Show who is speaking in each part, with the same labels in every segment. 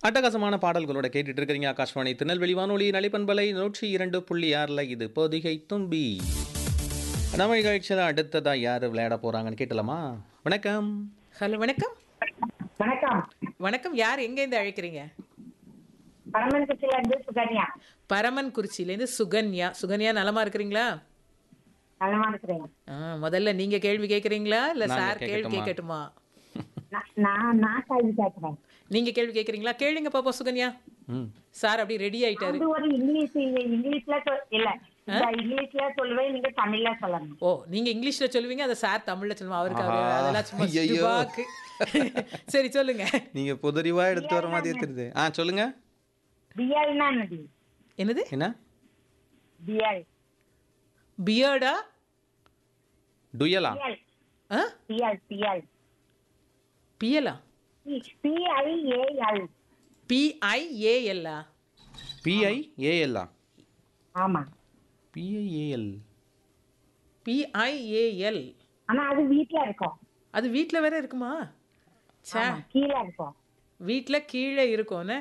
Speaker 1: அட்டகாசமான பாடல்களோட கேட்டுட்டு இருக்கிறீங்க ஆகாஷ்வாணி திருநெல்வேலி வானொலி நலிப்பண்பலை நூற்றி இரண்டு புள்ளி ஆறில் இது பொதிகை தும்பி நம்ம நிகழ்ச்சியில் அடுத்ததா யார் விளையாட போறாங்கன்னு கேட்டலாமா வணக்கம்
Speaker 2: ஹலோ வணக்கம்
Speaker 3: வணக்கம்
Speaker 2: வணக்கம் யார் எங்கேருந்து அழைக்கிறீங்க
Speaker 3: பரமன் கட்சியில இருந்து சுகன்யா
Speaker 2: பரமன் குறிச்சியிலேருந்து சுகன்யா சுகன்யா நலமா இருக்கிறீங்களா
Speaker 3: நலமா இருக்கிறேன்
Speaker 2: ஆ, முதல்ல நீங்க கேள்வி கேட்குறீங்களா இல்ல
Speaker 1: நாங்க
Speaker 2: சார் கேள்வி
Speaker 1: கேட்கட்டுமா?
Speaker 2: கேட்கட்டுமா
Speaker 3: நான் நான் நான் கேள்வி கேட்கிறேன்
Speaker 2: நீங்க கேள்வி கேட்குறீங்களா கேளுங்க பாப்போம் சுகன்யா
Speaker 1: ம்
Speaker 2: சார் அப்படி ரெடி ஆயிட்டாரு
Speaker 3: அது ஒரு இங்கிலீஷ் இங்கிலீஷ்ல சொல்- இல்ல இந்த இங்கிலீஷ்ல சொல்லுவேன் நீங்க தமிழ்ல சொல்லணும்
Speaker 2: ஓ நீங்க இங்கிலீஷ்ல சொல்லுவீங்க அதை சார் தமிழ்ல சொல்லுவோம் அவருக்கு அவரு
Speaker 1: ஆஹா,
Speaker 2: அதெல்லாம் சும்மா
Speaker 1: ஐயையோ.
Speaker 2: சுடுபாக்கு. சரி சொல்லுங்க
Speaker 1: நீங்க புதறிவா எடுத்து வர மாதிரியே தெரியுது ஆ சொல்லுங்க
Speaker 3: பிஎல்னா என்னது
Speaker 2: என்னது
Speaker 1: என்ன
Speaker 3: பிஎல்
Speaker 2: பியர்டா
Speaker 1: டுயலா
Speaker 3: பிஎல்
Speaker 2: ஆ
Speaker 3: பிஎல் பிஎல்
Speaker 2: பியலா
Speaker 3: பிஐஏஎல்
Speaker 2: பிஐஏஎல்லா
Speaker 1: பிஐ ஏஎல்லா
Speaker 3: ஆமா
Speaker 1: பிஐஏஎல்
Speaker 2: பிஐஏஎல்
Speaker 3: ஆனா அது வீட்ல இருக்கும்
Speaker 2: அது வீட்ல வேற இருக்குமா சே
Speaker 3: ஆமா, கீழே இருக்கும்
Speaker 2: வீட்ல கீழே இருக்கும்னு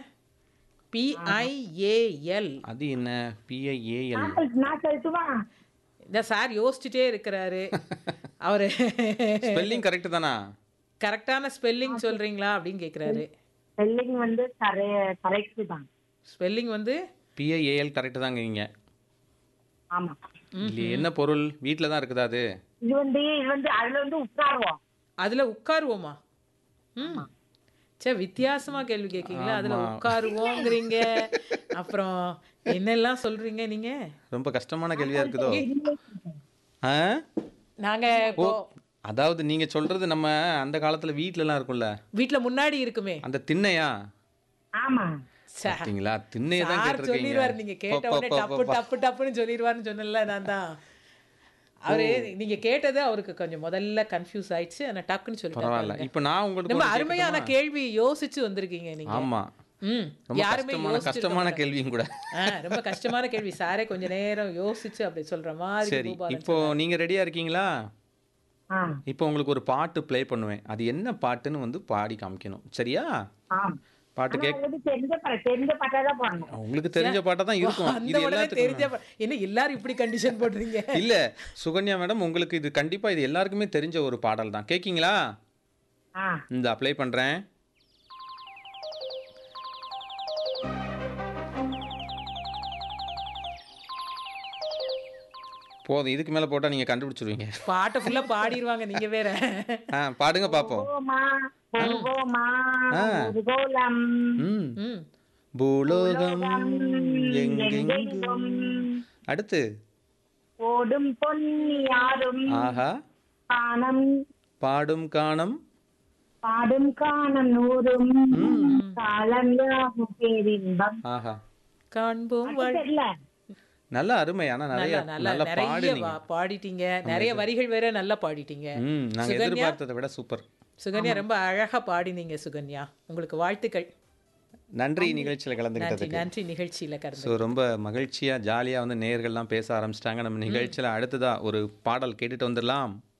Speaker 2: பிஐஏஎல்
Speaker 1: அது என்ன பிஐஏஎல்
Speaker 3: நான் சொல்- நான் சொல்லட்டுமா
Speaker 2: இந்த சார் யோசிச்சுட்டே இருக்கிறாரு அவரு
Speaker 1: ஸ்பெல்லிங் கரெக்ட் தானா
Speaker 2: கரெக்டான ஸ்பெல்லிங் சொல்றீங்களா அப்படின்னு கேக்குறாரு
Speaker 3: ஸ்பெல்லிங் வந்து கரெக்ட் தான்
Speaker 2: ஸ்பெல்லிங் வந்து
Speaker 1: பிஐஏஎல் கரெக்ட் தாங்க நீங்க
Speaker 3: ஆமா
Speaker 1: இல்லையே என்ன பொருள் வீட்டில் தான் இருக்குதா அது
Speaker 3: இது வந்து இது வந்து அதுல வந்து உட்காருவோம்
Speaker 2: அதுல உட்காருவோமா ம் சே வித்தியாசமா கேள்வி கேட்கீங்களா அதுல உட்காருவோங்கிறீங்க அப்புறம் என்னெல்லாம் சொல்றீங்க நீங்க
Speaker 1: ரொம்ப கஷ்டமான கேள்வியா இருக்குதோ ஆ
Speaker 2: நாங்க
Speaker 1: ஓ
Speaker 2: இப்போ
Speaker 1: அதாவது நீங்க சொல்றது நம்ம அந்த காலத்துல வீட்லலாம் இருக்கும்ல
Speaker 2: வீட்ல முன்னாடி இருக்குமே
Speaker 1: அந்த திண்ணையா
Speaker 3: ஆமா
Speaker 2: சே,
Speaker 1: பார்த்தீங்களா திண்ணையை தான்
Speaker 2: சார் சொல்லிடுவாரு நீங்க கேட்ட உடனே டப்பு
Speaker 1: கேட்டிருக்கீங்க
Speaker 2: டப்பு டப்புன்னு சொல்லிடுவாருன்னு சொன்னல நான் தான் அவரு நீங்க கேட்டது அவருக்கு கொஞ்சம் முதல்ல கன்ஃபியூஸ் ஆயிடுச்சு ஆனா டக்குன்னு சொல்லிட்டாரு
Speaker 1: பரவாயில்ல இப்போ நான் உங்களுக்கு
Speaker 2: ரொம்ப
Speaker 1: ஒண்ணு
Speaker 2: அருமையான
Speaker 1: கேட்கட்டுமா?
Speaker 2: கேள்வி யோசிச்சு வந்திருக்கீங்க நீங்க
Speaker 1: ஆமா
Speaker 2: ம்
Speaker 1: ரொம்ப
Speaker 2: யாருமே
Speaker 1: கஷ்டமான
Speaker 2: யோசிச்சிருக்க
Speaker 1: கஷ்டமான
Speaker 2: மாட்டாங்க.
Speaker 1: கேள்வியும் கூட
Speaker 2: ஆ, ரொம்ப கஷ்டமான கேள்வி சாரே கொஞ்ச நேரம் யோசிச்சு அப்படி சொல்ற மாதிரி
Speaker 1: சரி
Speaker 2: பூபாலன்
Speaker 1: இப்போ நீங்க ரெடியா இருக்கீங்களா
Speaker 3: ஆ
Speaker 1: இப்போ உங்களுக்கு ஒரு பாட்டு ப்ளே பண்ணுவேன் அது என்ன பாட்டுன்னு வந்து பாடி காமிக்கணும் சரியா
Speaker 3: ஆம்
Speaker 1: பாட்டு
Speaker 3: ஆனா
Speaker 1: கேக்
Speaker 3: அது வந்து தெரிஞ்ச பா- தெரிஞ்ச பாட்டா தான் போடணும்
Speaker 1: உங்களுக்கு தெரிஞ்ச பாட்டா தான் இருக்கும்
Speaker 2: அந்த
Speaker 1: இது
Speaker 2: உடனே
Speaker 1: எல்லாத்துக்கும்
Speaker 2: தெரிஞ்ச ப- என்ன எல்லாரும் இப்படி கண்டிஷன் போடுறீங்க
Speaker 1: இல்ல சுகன்யா மேடம் உங்களுக்கு இது கண்டிப்பா இது எல்லாருக்குமே தெரிஞ்ச ஒரு பாடல் தான் கேக்கீங்களா
Speaker 3: ஆ
Speaker 1: இந்த அப்ளை பண்றேன் போதும் இதுக்கு மேல போட்டா நீங்க கண்டுபிடிச்சிருவீங்க
Speaker 2: பாட்டை ஃபுல்லா பாடிடுவாங்க நீங்க வேற
Speaker 1: ஆ பாடுங்க பாப்போம்
Speaker 3: போமா போவோமா
Speaker 1: ஆ.
Speaker 3: கோலம்
Speaker 1: ம்
Speaker 2: ம்
Speaker 1: பூலோகம் எங்கெங்கும்
Speaker 3: எங்கெங்கும்
Speaker 1: அடுத்து
Speaker 3: ஓடும் பொன்னி யாரும்
Speaker 1: ஆஹா
Speaker 3: காணம்
Speaker 1: பாடும் காணம்
Speaker 3: பாடும் காணம் நூறும் காலம் யாவும் பேரின்பம்
Speaker 1: ஆஹா
Speaker 2: காண்போம் வாழ்
Speaker 3: தெரியல
Speaker 1: நல்ல அருமை ஆனா நிறைய
Speaker 2: நல்லா நல்லா
Speaker 1: நல்லா
Speaker 2: நிறைய
Speaker 1: பாடுனீங்க
Speaker 2: வா- பாடிட்டீங்க நிறைய வரிகள் வேற நல்லா பாடிட்டீங்க
Speaker 1: ம் நாங்க
Speaker 2: சுகன்யா?
Speaker 1: எதிர்பார்த்ததை விட சூப்பர்
Speaker 2: சுகன்யா ரொம்ப அழகா பாடினீங்க சுகன்யா உங்களுக்கு வாழ்த்துக்கள்
Speaker 1: நன்றி நிகழ்ச்சியில்
Speaker 2: நன்றி
Speaker 1: கலந்துக்கிட்டதுக்கு
Speaker 2: நன்றி நிகழ்ச்சியில கலந்து
Speaker 1: ஸோ ரொம்ப மகிழ்ச்சியாக ஜாலியாக வந்து நேயர்கள்லாம் பேச ஆரம்பிச்சிட்டாங்க நம்ம நிகழ்ச்சியில் அடுத்ததா ஒரு பாடல் கேட்டுட்டு வந்துடலாம்